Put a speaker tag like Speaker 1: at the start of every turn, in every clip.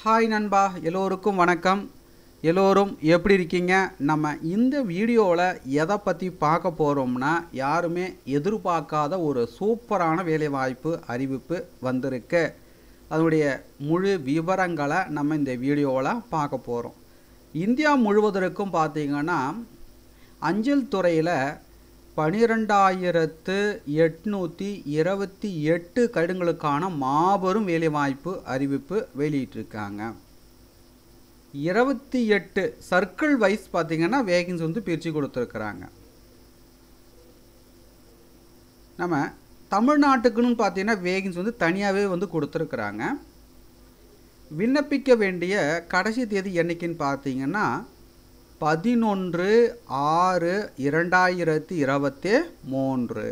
Speaker 1: hi நண்பா எல்லோருக்கும் வணக்கம் எல்லோரும் எப்படி இருக்கீங்க நம்ம இந்த வீடியோவில் எதை பற்றி பார்க்க போகிறோம்னா யாருமே எதிர்பார்க்காத ஒரு சூப்பரான வேலைவாய்ப்பு அறிவிப்பு வந்திருக்கு அதனுடைய முழு விவரங்களை நம்ம இந்த வீடியோவில் பார்க்க போகிறோம் இந்தியா முழுவதற்கும் பார்த்தீங்கன்னா அஞ்சல் துறையில் பனிரெண்டாயிரத்து எட்நூற்றி இருபத்தி எட்டு கடிதங்களுக்கான மாபெரும் வேலைவாய்ப்பு அறிவிப்பு வெளியிட்டிருக்காங்க இருபத்தி எட்டு சர்க்கிள் வைஸ் பார்த்தீங்கன்னா வேகன்ஸ் வந்து பிரித்து கொடுத்துருக்குறாங்க நம்ம தமிழ்நாட்டுக்குன்னு பார்த்தீங்கன்னா வேகன்ஸ் வந்து தனியாகவே வந்து கொடுத்துருக்குறாங்க விண்ணப்பிக்க வேண்டிய கடைசி தேதி என்னைக்குன்னு பார்த்தீங்கன்னா பதினொன்று ஆறு இரண்டாயிரத்தி இருபத்தி மூன்று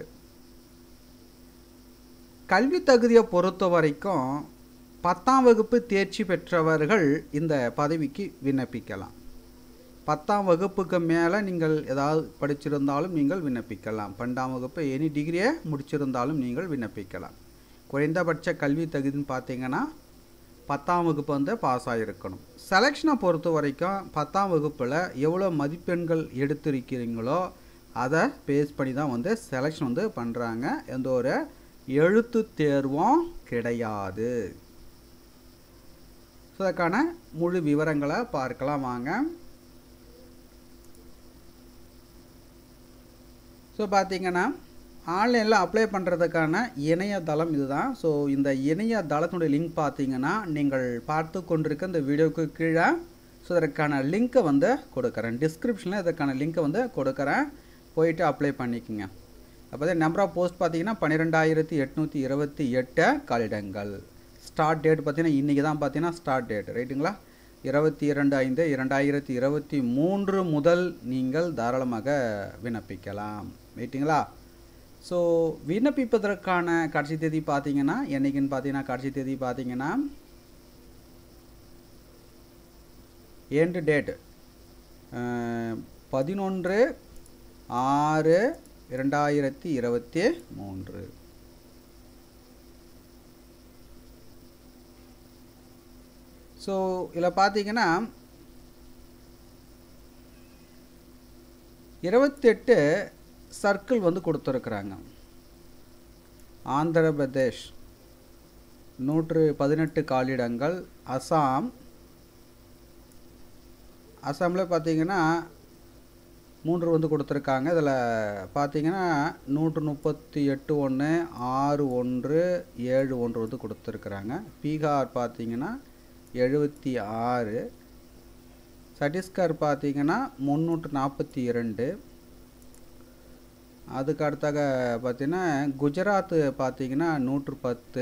Speaker 1: கல்வி தகுதியை பொறுத்த வரைக்கும் பத்தாம் வகுப்பு தேர்ச்சி பெற்றவர்கள் இந்த பதவிக்கு விண்ணப்பிக்கலாம் பத்தாம் வகுப்புக்கு மேலே நீங்கள் ஏதாவது படிச்சிருந்தாலும் நீங்கள் விண்ணப்பிக்கலாம் பன்னெண்டாம் வகுப்பு எனி டிகிரியை முடிச்சிருந்தாலும் நீங்கள் விண்ணப்பிக்கலாம் குறைந்தபட்ச கல்வி தகுதின்னு பார்த்தீங்கன்னா பத்தாம் வகுப்பு வந்து பாஸ் ஆகிருக்கணும் செலெக்ஷனை பொறுத்த வரைக்கும் பத்தாம் வகுப்பில் எவ்வளோ மதிப்பெண்கள் எடுத்திருக்கிறீங்களோ அதை பேஸ் பண்ணி தான் வந்து செலெக்ஷன் வந்து பண்ணுறாங்க எந்த ஒரு எழுத்து தேர்வும் கிடையாது ஸோ அதற்கான முழு விவரங்களை பார்க்கலாம் வாங்க ஸோ பார்த்தீங்கன்னா ஆன்லைனில் அப்ளை பண்ணுறதுக்கான இணையதளம் இதுதான் ஸோ இந்த இணையதளத்தினுடைய லிங்க் பார்த்தீங்கன்னா நீங்கள் பார்த்து கொண்டிருக்க இந்த வீடியோவுக்கு கீழே ஸோ இதற்கான லிங்க்கை வந்து கொடுக்குறேன் டிஸ்கிரிப்ஷனில் இதற்கான லிங்க்கை வந்து கொடுக்குறேன் போயிட்டு அப்ளை பண்ணிக்கோங்க அப்போ நம்பர் ஆஃப் போஸ்ட் பார்த்தீங்கன்னா பன்னிரெண்டாயிரத்தி எட்நூற்றி இருபத்தி எட்டு காலிடங்கள் ஸ்டார்ட் டேட் பார்த்தீங்கன்னா இன்றைக்கி தான் பார்த்தீங்கன்னா ஸ்டார்ட் டேட் ரைட்டுங்களா இருபத்தி இரண்டு ஐந்து இரண்டாயிரத்தி இருபத்தி மூன்று முதல் நீங்கள் தாராளமாக விண்ணப்பிக்கலாம் ரைட்டுங்களா ஸோ விண்ணப்பிப்பதற்கான கடைசி தேதி பார்த்தீங்கன்னா என்றைக்குன்னு பார்த்தீங்கன்னா கடைசி தேதி பார்த்தீங்கன்னா எண்டு டேட் பதினொன்று ஆறு இரண்டாயிரத்தி இருபத்தி மூன்று ஸோ இதில் பார்த்தீங்கன்னா இருபத்தெட்டு சர்க்கிள் வந்து கொடுத்துருக்குறாங்க ஆந்திர பிரதேஷ் நூற்று பதினெட்டு காலிடங்கள் அசாம் அசாமில் பார்த்தீங்கன்னா மூன்று வந்து கொடுத்துருக்காங்க இதில் பார்த்தீங்கன்னா நூற்று முப்பத்தி எட்டு ஒன்று ஆறு ஒன்று ஏழு ஒன்று வந்து கொடுத்துருக்குறாங்க பீகார் பார்த்தீங்கன்னா எழுபத்தி ஆறு சத்தீஸ்கர் பார்த்தீங்கன்னா முந்நூற்று நாற்பத்தி இரண்டு அதுக்கு அடுத்தாக பார்த்தீங்கன்னா குஜராத்து பார்த்தீங்கன்னா நூற்று பத்து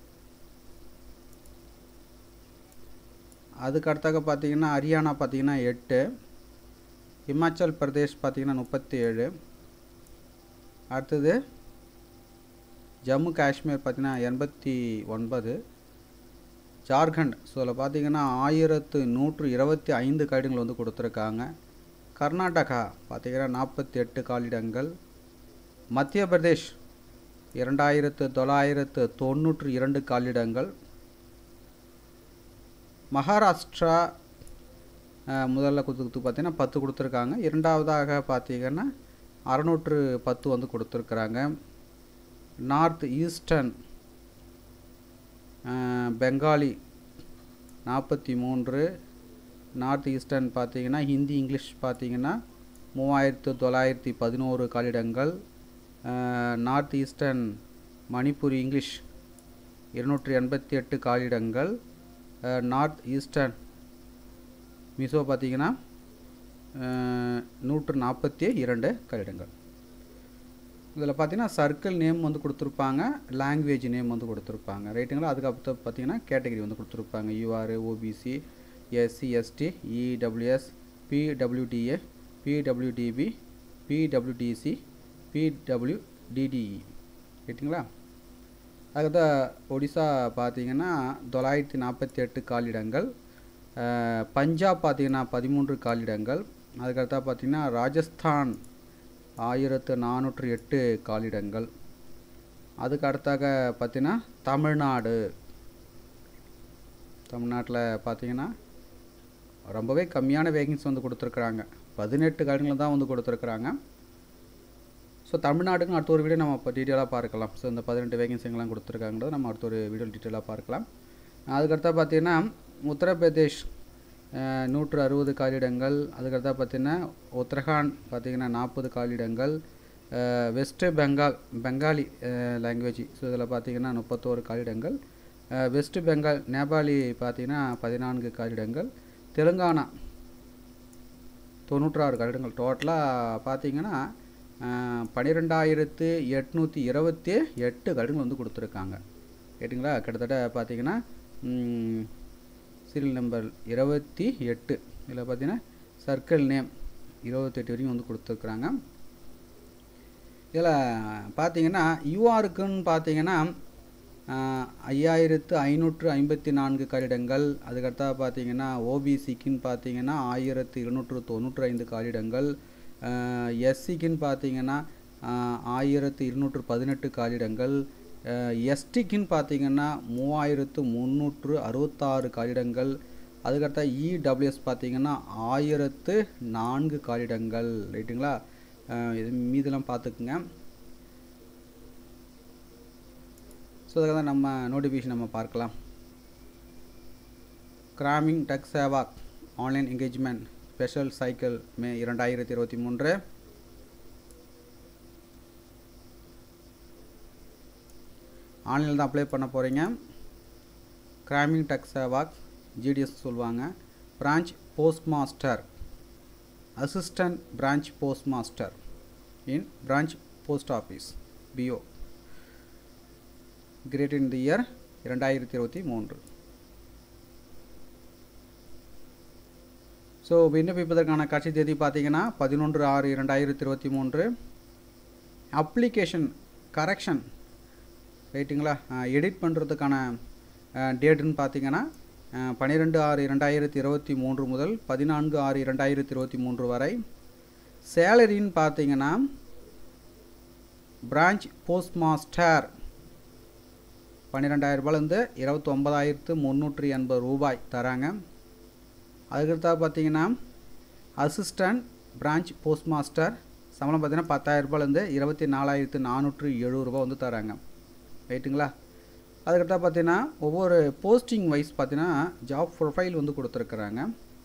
Speaker 1: அதுக்கு அடுத்தாக பார்த்தீங்கன்னா ஹரியானா பார்த்தீங்கன்னா எட்டு இமாச்சல் பிரதேஷ் பார்த்தீங்கன்னா முப்பத்தி ஏழு அடுத்தது ஜம்மு காஷ்மீர் பார்த்தீங்கன்னா எண்பத்தி ஒன்பது ஜார்க்கண்ட் ஸோ அதில் பார்த்தீங்கன்னா ஆயிரத்து நூற்று இருபத்தி ஐந்து காலிடங்கள் வந்து கொடுத்துருக்காங்க கர்நாடகா பார்த்தீங்கன்னா நாற்பத்தி எட்டு காலிடங்கள் மத்திய பிரதேஷ் இரண்டாயிரத்து தொள்ளாயிரத்து தொண்ணூற்று இரண்டு காலிடங்கள் மகாராஷ்டிரா முதல்ல கொடுத்து பார்த்தீங்கன்னா பத்து கொடுத்துருக்காங்க இரண்டாவதாக பார்த்தீங்கன்னா அறநூற்று பத்து வந்து கொடுத்துருக்குறாங்க நார்த் ஈஸ்டர்ன் பெங்காலி நாற்பத்தி மூன்று நார்த் ஈஸ்டர்ன் பார்த்தீங்கன்னா ஹிந்தி இங்கிலீஷ் பார்த்தீங்கன்னா மூவாயிரத்து தொள்ளாயிரத்தி பதினோரு காலிடங்கள் நார்த் ஈஸ்டர்ன் மணிப்பூர் இங்கிலீஷ் இருநூற்றி எண்பத்தி எட்டு காலிடங்கள் நார்த் ஈஸ்டர்ன் மிசோ பார்த்தீங்கன்னா நூற்று நாற்பத்தி இரண்டு கட்டிடங்கள் இதில் பார்த்தீங்கன்னா சர்க்கிள் நேம் வந்து கொடுத்துருப்பாங்க லாங்குவேஜ் நேம் வந்து கொடுத்துருப்பாங்க ரைட்டுங்களா அதுக்கப்புறம் பார்த்தீங்கன்னா கேட்டகரி வந்து கொடுத்துருப்பாங்க UR OBC SC ST EWS PWD A PWD B PWD C PWD DE ரைட்டுங்களா அதுக்கப்புறம் ஒடிசா பார்த்தீங்கன்னா தொள்ளாயிரத்தி நாற்பத்தி எட்டு காலிடங்கள் பஞ்சாப் பார்த்தீங்கன்னா பதிமூன்று காலிடங்கள் அதுக்கடுத்தா பார்த்தீங்கன்னா ராஜஸ்தான் ஆயிரத்து நானூற்று எட்டு காலிடங்கள் அதுக்கு அடுத்தாக பார்த்தீங்கன்னா தமிழ்நாடு தமிழ்நாட்டில் பார்த்தீங்கன்னா ரொம்பவே கம்மியான வேகன்சி வந்து கொடுத்துருக்குறாங்க பதினெட்டு காலங்களில் தான் வந்து கொடுத்துருக்குறாங்க ஸோ தமிழ்நாடுக்கும் அடுத்த ஒரு வீடியோ நம்ம இப்போ டீட்டெயிலாக பார்க்கலாம் ஸோ இந்த பதினெட்டு வேகன்சிங்கெல்லாம் கொடுத்துருக்காங்கிறத நம்ம அடுத்த ஒரு வீடியோ டீட்டெயிலாக பார்க்கலாம் அதுக்கடுத்தா பார்த்தீங்கன்னா உத்தரப்பிரதேஷ் அஹ், நூற்று அறுபது காலியிடங்கள் அதுக்கடுத்தா பார்த்தீங்கன்னா உத்தரகாண்ட் பார்த்தீங்கன்னா நாற்பது காலியிடங்கள் அஹ், வெஸ்ட் பெங்கால் பெங்காலி லாங்குவேஜ் ஸோ இதில் பார்த்தீங்கன்னா முப்பத்தோரு காலியிடங்கள் அஹ், வெஸ்ட் பெங்கால் நேபாளி பார்த்தீங்கன்னா பதினான்கு காலியிடங்கள் தெலுங்கானா தொண்ணூற்றாறு கட்டிடங்கள் டோட்டலாக பார்த்தீங்கன்னா பன்னிரெண்டாயிரத்து எட்நூற்றி இருபத்தி எட்டு கட்டிடங்கள் வந்து கொடுத்துருக்காங்க கேட்டிங்களா கிட்டத்தட்ட பார்த்தீங்கன்னா சீரியல் நம்பர் இருபத்தி எட்டு இதில் பார்த்தீங்கன்னா சர்க்கிள் நேம் இருபத்தெட்டு வரைக்கும் வந்து கொடுத்துருக்குறாங்க இதில் பார்த்தீங்கன்னா யூஆருக்குன்னு பார்த்தீங்கன்னா ஆஹ், ஐயாயிரத்து ஐநூற்று ஐம்பத்தி நான்கு காலிடங்கள் அதுக்கடுத்தா பார்த்தீங்கன்னா ஓபிசிக்குன்னு பார்த்தீங்கன்னா ஆயிரத்து இருநூற்று தொண்ணூற்றி ஐந்து காலிடங்கள் எஸ்சிக்குன்னு பார்த்தீங்கன்னா ஆஹ், ஆயிரத்து இருநூற்று பதினெட்டு காலிடங்கள் எஸ்டிக்குன்னு பார்த்தீங்கன்னா மூவாயிரத்து முந்நூற்று அறுபத்தாறு காலிடங்கள் அதுக்கடுத்தா இடபிள்யூஎஸ் பார்த்தீங்கன்னா ஆயிரத்து நான்கு காலிடங்கள் ரைட்டுங்களா ஆஹ், இது மீதெல்லாம் பார்த்துக்குங்க ஸோ அதுக்காக தான் நம்ம நோட்டிஃபிகேஷன் நம்ம பார்க்கலாம் Gramin Dak Seva online engagement special cycle May இரண்டாயிரத்தி இருபத்தி மூன்று ஆன்லைனில் தான் அப்ளை பண்ண போகிறீங்க கிராமிங் டெக் சேவாக் ஜிடிஎஸ் சொல்லுவாங்க branch post master assistant branch post master in branch post office BO grade in the year இரண்டாயிரத்தி இருபத்தி மூன்று ஸோ விண்ணப்பிப்பதற்கான கட்சி தேதி பார்த்தீங்கன்னா பதினொன்று ஆறு இரண்டாயிரத்தி இருபத்தி மூன்று அப்ளிகேஷன் கரெக்ஷன் ரைட்டுங்களா எடிட் பண்ணுறதுக்கான டேட்டுன்னு பார்த்தீங்கன்னா பன்னிரெண்டு ஆறு இரண்டாயிரத்தி இருபத்தி மூன்று முதல் பதினான்கு ஆறு இரண்டாயிரத்தி இருபத்தி மூன்று வரை சேலரின்னு பார்த்தீங்கன்னா பிரான்ச் போஸ்ட் மாஸ்டர் பன்னிரெண்டாயிரம் ரூபாயிலேருந்து இருபத்தி ஒன்பதாயிரத்து முந்நூற்றி எண்பது ரூபாய் தராங்க அதுக்கடுத்தா பார்த்தீங்கன்னா அசிஸ்டன்ட் பிரான்ச் போஸ்ட் மாஸ்டர் சம்பளம் பார்த்தீங்கன்னா பத்தாயிரம் ரூபாயிலேருந்து இருபத்தி நாலாயிரத்து நானூற்று எழுபது ரூபா வந்து தராங்க ரைட்டுங்களா அதுக்கடுத்தா பார்த்தீங்கன்னா ஒவ்வொரு போஸ்டிங் வைஸ் பார்த்தீங்கன்னா ஜாப் ப்ரொஃபைல் வந்து கொடுத்துருக்குறாங்க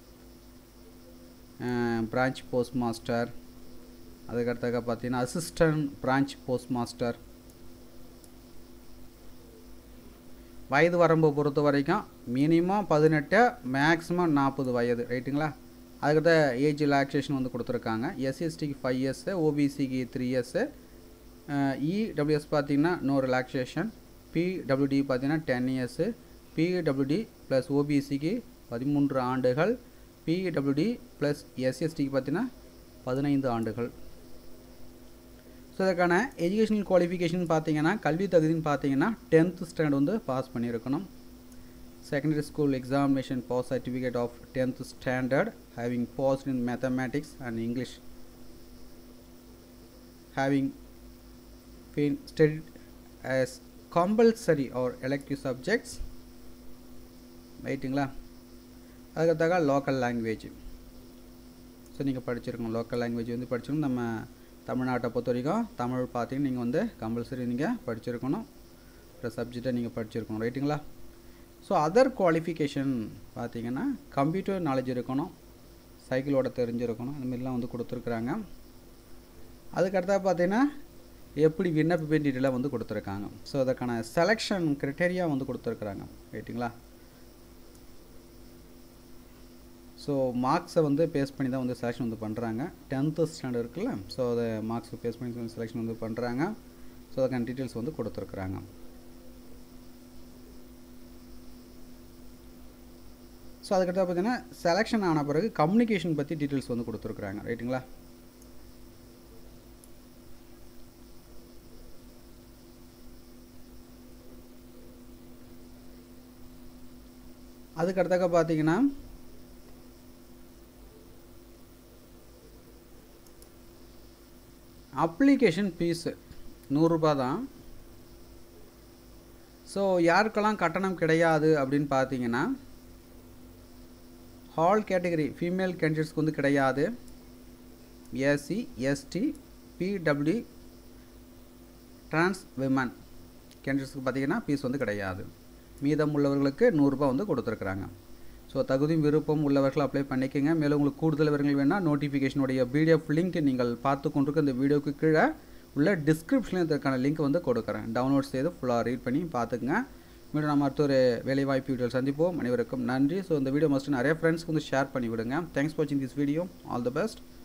Speaker 1: பிரான்ச் போஸ்ட் மாஸ்டர் அதுக்கடுத்தாக பார்த்தீங்கன்னா அசிஸ்டன்ட் பிரான்ச் போஸ்ட் மாஸ்டர் வயது வரம்பு பொறுத்த வரைக்கும் மினிமம் பதினெட்டு மேக்ஸிமம் நாற்பது வயது ரைட்டுங்களா அதுக்கடுத்த ஏஜ் ரிலாக்ஸேஷன் வந்து கொடுத்துருக்காங்க எஸ்சிஎஸ்டிக்கு ஃபைவ் இயர்ஸு ஓபிசிக்கு த்ரீ இயர்ஸு இடபிள்யூஎஸ் பார்த்தீங்கன்னா நோ ரிலாக்ஸேஷன் பிடபிள்யூடி பார்த்தீங்கன்னா டென் இயர்ஸு பிடபிள்யூடி ப்ளஸ் ஓபிசிக்கு பதிமூன்று ஆண்டுகள் பிடபிள்யூடி ப்ளஸ் எஸ்சிஎஸ்டிக்கு பார்த்தீங்கன்னா பதினைந்து ஆண்டுகள் ஸோ இதற்கான எஜுகேஷனல் குவாலிஃபிகேஷன் பார்த்தீங்கன்னா கல்வி தகுதின்னு பார்த்தீங்கன்னா டென்த் ஸ்டாண்டர்ட் வந்து பாஸ் பண்ணியிருக்கணும் secondary school examination pass certificate of tenth standard having passed in mathematics and English having been studied as compulsory or elective subjects ரைட்டுங்களா அதுக்கடுத்தாக லோக்கல் லாங்குவேஜ் ஸோ நீங்கள் படிச்சிருக்கணும் லோக்கல் லாங்குவேஜ் வந்து படிச்சிருக்கணும் நம்ம தமிழ்நாட்டை பொறுத்த வரைக்கும் தமிழ் பார்த்தீங்கன்னா நீங்கள் வந்து கம்பல்சரி நீங்கள் படிச்சிருக்கணும் இந்த சப்ஜெக்டை நீங்கள் படிச்சிருக்கணும் ரைட்டுங்களா ஸோ அதர் குவாலிஃபிகேஷன் பார்த்தீங்கன்னா கம்ப்யூட்டர் நாலேஜ் இருக்கணும் சைக்கிளோட தெரிஞ்சிருக்கணும் இந்த மாதிரிலாம் வந்து கொடுத்துருக்குறாங்க அதுக்கடுத்தா பார்த்தீங்கன்னா எப்படி விண்ணப்பிப்பேன் டீட்டெயிலாக வந்து கொடுத்துருக்காங்க ஸோ அதற்கான செலெக்ஷன் க்ரிட்டேரியா வந்து கொடுத்துருக்குறாங்க ரைட்டுங்களா ஸோ மார்க்ஸை வந்து பேஸ் பண்ணி தான் வந்து செலெக்ஷன் வந்து பண்ணுறாங்க டென்த்து ஸ்டாண்டர்ட் இருக்குல்ல ஸோ அதை மார்க்ஸை பேஸ் பண்ணி செலெக்ஷன் வந்து பண்ணுறாங்க ஸோ அதுக்கான டீட்டெயில்ஸ் வந்து கொடுத்துருக்குறாங்க ஸோ அதுக்கடுத்து பார்த்தீங்கன்னா செலெக்ஷன் ஆன பிறகு கம்யூனிகேஷன் பற்றி டீட்டெயில்ஸ் வந்து கொடுத்துருக்குறாங்க ரைட்டுங்களா அதுக்கு அடுத்தாக்க பார்த்தீங்கன்னா அப்ளிகேஷன் ஃபீஸு நூறுரூபா தான் ஸோ யாருக்கெல்லாம் கட்டணம் கிடையாது அப்படின்னு பார்த்தீங்கன்னா ஆல் கேட்டகரி ஃபீமேல் கேண்டிடேட்ஸ்க்கு வந்து கிடையாது SC ST PW trans women கேண்டிடேட்ஸ்க்கு பார்த்தீங்கன்னா ஃபீஸ் வந்து கிடையாது மீதம் உள்ளவர்களுக்கு நூறுரூபா வந்து கொடுத்துருக்குறாங்க ஸோ தகுதியும் விருப்பம் உள்ளவர்கள் அப்ளை பண்ணிக்கோங்க மேலும் உங்களுக்கு கூடுதல் விவரங்கள் வேணால் நோட்டிஃபிகேஷனுடைய பிடிஎஃப் லிங்க் நீங்கள் பார்த்து கொண்டிருக்க இந்த வீடியோக்கு கீழே உள்ள டிஸ்கிரிப்ஷனில் இதற்கான லிங்க் வந்து கொடுக்குறேன் டவுன்லோட் செய்து ஃபுல்லாக ரீட் பண்ணி பார்த்துக்குங்க மீண்டும் நம்ம அடுத்த ஒரு வேலைவாய்ப்பு வீடியோ சந்திப்போம் அனைவருக்கும் நன்றி ஸோ இந்த வீடியோ மஸ்ட் நிறைய ஃப்ரெண்ட்ஸ்க்கு வந்து ஷேர் பண்ணி விடுங்க தேங்க்ஸ் ஃபார் வாட்சிங் this video all the best